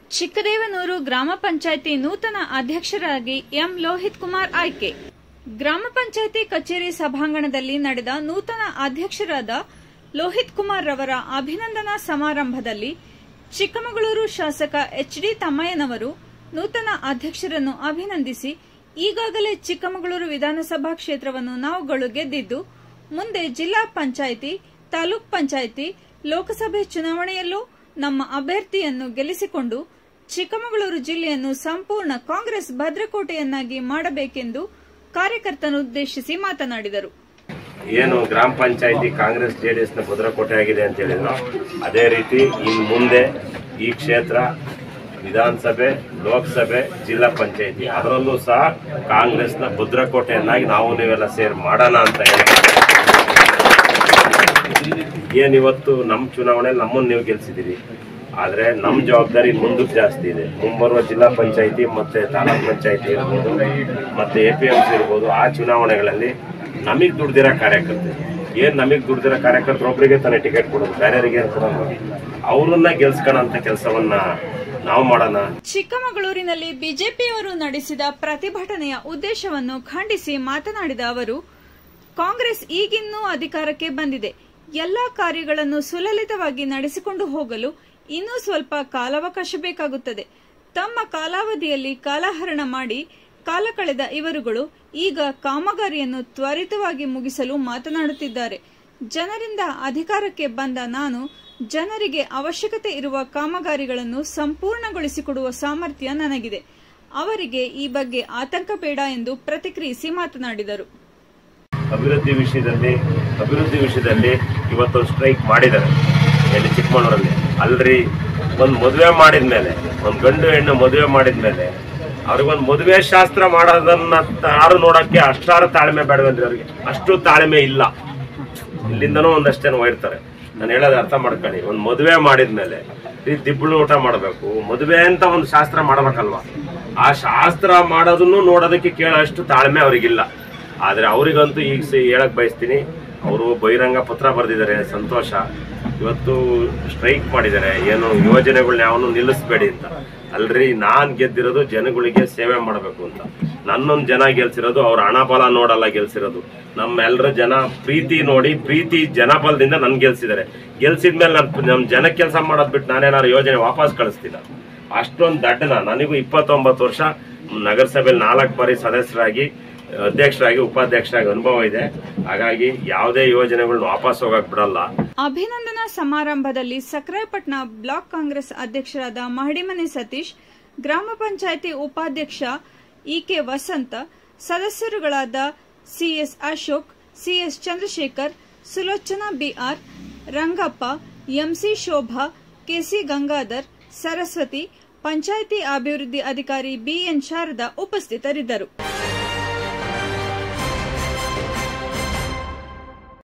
ಚಿಕ್ಕದೇವನೂರು ಗ್ರಾಮ ಪಂಚಾಯಿತಿ ನೂತನ ಅಧ್ಯಕ್ಷರಾಗಿ ಎಂ ಲೋಹಿತ್ ಕುಮಾರ್ ಆಯ್ಕೆ ಗ್ರಾಮ ಪಂಚಾಯಿತಿ ಕಚೇರಿ ಸಭಾಂಗಣದಲ್ಲಿ ನಡೆದ ನೂತನ ಅಧ್ಯಕ್ಷರಾದ ಲೋಹಿತ್ ಕುಮಾರ್ ರವರ ಅಭಿನಂದನಾ ಸಮಾರಂಭದಲ್ಲಿ ಚಿಕ್ಕಮಗಳೂರು ಶಾಸಕ ಎಚ್ ಡಿ ತಮ್ಮಯ್ಯನವರು ನೂತನ ಅಧ್ಯಕ್ಷರನ್ನು ಅಭಿನಂದಿಸಿ ಈಗಾಗಲೇ ಚಿಕ್ಕಮಗಳೂರು ವಿಧಾನಸಭಾ ಕ್ಷೇತ್ರವನ್ನು ನಾವುಗಳು ಗೆದ್ದಿದ್ದು ಮುಂದೆ ಜಿಲ್ಲಾ ಪಂಚಾಯಿತಿ ತಾಲೂಕ್ ಪಂಚಾಯಿತಿ ಲೋಕಸಭೆ ಚುನಾವಣೆಯಲ್ಲೂ ನಮ್ಮ ಅಭ್ಯರ್ಥಿಯನ್ನು ಗೆಲ್ಲಿಸಿಕೊಂಡು ಚಿಕ್ಕಮಗಳೂರು ಜಿಲ್ಲೆಯನ್ನು ಸಂಪೂರ್ಣ ಕಾಂಗ್ರೆಸ್ ಭದ್ರಕೋಟೆಯನ್ನಾಗಿ ಮಾಡಬೇಕೆಂದು ಕಾರ್ಯಕರ್ತರನ್ನುದ್ದೇಶಿಸಿ ಮಾತನಾಡಿದರು ಏನು ಗ್ರಾಮ ಪಂಚಾಯತಿ ಕಾಂಗ್ರೆಸ್ ಜೆ ಡಿ ಎಸ್ನ ಭದ್ರಕೋಟೆ ಆಗಿದೆ ಅಂತ ಹೇಳಿದ್ರು ಅದೇ ರೀತಿ ಇನ್ನು ಮುಂದೆ ಈ ಕ್ಷೇತ್ರ ವಿಧಾನಸಭೆ ಲೋಕಸಭೆ ಜಿಲ್ಲಾ ಪಂಚಾಯತಿ ಅದರಲ್ಲೂ ಸಹ ಕಾಂಗ್ರೆಸ್ನ ಭದ್ರಕೋಟೆಯನ್ನಾಗಿ ನಾವು ನೀವೆಲ್ಲ ಸೇರಿ ಮಾಡೋಣ ಅಂತ ಹೇಳಿ ಏನಿವತ್ತು ನಮ್ಮ ಚುನಾವಣೆ ನಮ್ಮನ್ನು ನೀವು ಗೆಲ್ಸಿದ್ದೀರಿ ಆದರೆ ನಮ್ಮ ಜವಾಬ್ದಾರಿ ಮುಂದಕ್ಕೆ ಜಾಸ್ತಿ ಇದೆ ಮುಂಬರುವ ಜಿಲ್ಲಾ ಪಂಚಾಯತಿ ಮತ್ತು ತಾಲೂಕ್ ಪಂಚಾಯತಿ ಇರ್ಬೋದು ಮತ್ತು ಎ ಪಿ ಎಂ ಸಿ ಇರ್ಬೋದು ಆ ಚುನಾವಣೆಗಳಲ್ಲಿ ನಮಗೆ ದುಡ್ದಿರೋ ಕಾರ್ಯಕರ್ತರು ಏನು ನಮಗೆ ದುಡ್ದಿರೋ ಕಾರ್ಯಕರ್ತರು ಒಬ್ಬರಿಗೆ ತಾನೇ ಟಿಕೆಟ್ ಕೊಡೋದು ಬೇರೆಯವರಿಗೆ ಏನು ಕೊಡೋದು ಅವ್ರನ್ನ ಗೆಲ್ಸ್ಕೊಳ್ಳೋಂಥ ಕೆಲಸವನ್ನ ನಾವು ಮಾಡೋಣ ಚಿಕ್ಕಮಗಳೂರಿನಲ್ಲಿ ಬಿಜೆಪಿಯವರು ನಡೆಸಿದ ಪ್ರತಿಭಟನೆಯ ಉದ್ದೇಶವನ್ನು ಖಂಡಿಸಿ ಮಾತನಾಡಿದ ಅವರು ಕಾಂಗ್ರೆಸ್ ಈಗಿನ್ನೂ ಅಧಿಕಾರಕ್ಕೆ ಬಂದಿದೆ ಎಲ್ಲಾ ಕಾರ್ಯಗಳನ್ನು ಸುಲಲಿತವಾಗಿ ನಡೆಸಿಕೊಂಡು ಹೋಗಲು ಇನ್ನೂ ಸ್ವಲ್ಪ ಕಾಲಾವಕಾಶ ಬೇಕಾಗುತ್ತದೆ ತಮ್ಮ ಕಾಲಾವಧಿಯಲ್ಲಿ ಕಾಲಹರಣ ಮಾಡಿ ಕಾಲ ಕಳೆದ ಇವರುಗಳು ಈಗ ಕಾಮಗಾರಿಯನ್ನು ತ್ವರಿತವಾಗಿ ಮುಗಿಸಲು ಮಾತನಾಡುತ್ತಿದ್ದಾರೆ ಜನರಿಂದ ಅಧಿಕಾರಕ್ಕೆ ಬಂದ ನಾನು ಜನರಿಗೆ ಅವಶ್ಯಕತೆ ಇರುವ ಕಾಮಗಾರಿಗಳನ್ನು ಸಂಪೂರ್ಣಗೊಳಿಸಿಕೊಡುವ ಸಾಮರ್ಥ್ಯ ನನಗಿದೆ ಅವರಿಗೆ ಈ ಬಗ್ಗೆ ಆತಂಕ ಬೇಡ ಎಂದು ಪ್ರತಿಕ್ರಿಯಿಸಿ ಮಾತನಾಡಿದರು ಅಭಿವೃದ್ಧಿ ವಿಷಯದಲ್ಲಿ ಅಭಿವೃದ್ಧಿ ವಿಷಯದಲ್ಲಿ ಇವತ್ತೊಂದು ಸ್ಟ್ರೈಕ್ ಮಾಡಿದ್ದಾರೆ ಎಲ್ಲಿ ಚಿಕ್ಕಮಗಳೂರಲ್ಲಿ ಅಲ್ರಿ ಒಂದು ಮದುವೆ ಮಾಡಿದ ಮೇಲೆ ಒಂದು ಗಂಡು ಹೆಣ್ಣು ಮದುವೆ ಮಾಡಿದ ಮೇಲೆ ಅವ್ರಿಗೊಂದು ಮದುವೆ ಶಾಸ್ತ್ರ ಮಾಡೋದನ್ನ ಯಾರು ನೋಡೋಕ್ಕೆ ಅಷ್ಟಾರು ತಾಳ್ಮೆ ಬೇಡವಂದ್ರೆ ಅವ್ರಿಗೆ ಅಷ್ಟು ತಾಳ್ಮೆ ಇಲ್ಲ ಇಲ್ಲಿಂದನೂ ಒಂದಷ್ಟು ಜನ ಹೋಗಿರ್ತಾರೆ ನಾನು ಹೇಳೋದು ಅರ್ಥ ಮಾಡ್ಕೊಳ್ಳಿ ಒಂದು ಮದುವೆ ಮಾಡಿದ ಮೇಲೆ ಈ ದಿಬ್ಬಳು ಊಟ ಮಾಡಬೇಕು ಮದುವೆ ಅಂತ ಒಂದು ಶಾಸ್ತ್ರ ಮಾಡ್ಬೇಕಲ್ವಾ ಆ ಶಾಸ್ತ್ರ ಮಾಡೋದನ್ನು ನೋಡೋದಕ್ಕೆ ಕೇಳೋಷ್ಟು ತಾಳ್ಮೆ ಅವ್ರಿಗಿಲ್ಲ ಆದರೆ ಅವರಿಗಂತೂ ಈಗ ಸಿ ಹೇಳಕ್ ಬಯಸ್ತೀನಿ ಅವರು ಬಹಿರಂಗ ಪತ್ರ ಬರೆದಿದ್ದಾರೆ ಸಂತೋಷ ಇವತ್ತು ಸ್ಟ್ರೈಕ್ ಮಾಡಿದ್ದಾರೆ ಏನು ಯೋಜನೆಗಳನ್ನ ಯಾವನು ನಿಲ್ಲಿಸ್ಬೇಡಿ ಅಂತ ಅಲ್ರಿ ನಾನ್ ಗೆದ್ದಿರೋದು ಜನಗಳಿಗೆ ಸೇವೆ ಮಾಡಬೇಕು ಅಂತ ನನ್ನೊಂದು ಜನ ಗೆಲ್ಸಿರೋದು ಅವ್ರ ಹಣ ಬಲ ನೋಡಲ್ಲ ಗೆಲ್ಸಿರೋದು ನಮ್ಮೆಲ್ಲರ ಜನ ಪ್ರೀತಿ ನೋಡಿ ಪ್ರೀತಿ ಜನಬಲದಿಂದ ನನ್ ಗೆಲ್ಸಿದ್ದಾರೆ ಗೆಲ್ಸಿದ್ಮೇಲೆ ನನ್ ನಮ್ ಜನಕ್ಕೆ ಕೆಲಸ ಮಾಡೋದ್ ಬಿಟ್ಟು ನಾನೇನಾದ್ರು ಯೋಜನೆ ವಾಪಸ್ ಕಳಿಸ್ತಿಲ್ಲ ಅಷ್ಟೊಂದು ದಡ್ಡನ ನನಗೂ ಇಪ್ಪತ್ತೊಂಬತ್ತು ವರ್ಷ ನಗರಸಭೆಯಲ್ಲಿ ನಾಲ್ಕು ಬಾರಿ ಸದಸ್ಯರಾಗಿ ಅಧ್ಯಕ್ಷರಾಗಿ ಉಪಾಧ್ಯಕ್ಷರಾಗಿ ಅನುಭವ ಇದೆ ಹಾಗಾಗಿ ಯಾವುದೇ ಯೋಜನೆಗಳನ್ನ ವಾಪಸ್ ಹೋಗಕ್ ಬಿಡಲ್ಲ ಅಭಿನಂದನಾ ಸಮಾರಂಭದಲ್ಲಿ ಸಕ್ರಾಯಪಟ್ಟಣ ಬ್ಲಾಕ್ ಕಾಂಗ್ರೆಸ್ ಅಧ್ಯಕ್ಷರಾದ ಮಹಡಿಮನೆ ಸತೀಶ್ ಗ್ರಾಮ ಪಂಚಾಯಿತಿ ಉಪಾಧ್ಯಕ್ಷ ಇಕೆ ವಸಂತ ಸದಸ್ಯರುಗಳಾದ CS Ashok CS Chandrashekar Sulochana BR Rangappa MC Shobha KC Gangadhar Saraswati panchayat ಅಭಿವೃದ್ಧಿ ಅಧಿಕಾರಿ ಬಿಎನ್ ಶಾರದಾ ಉಪಸ್ಥಿತರಿದ್ದರು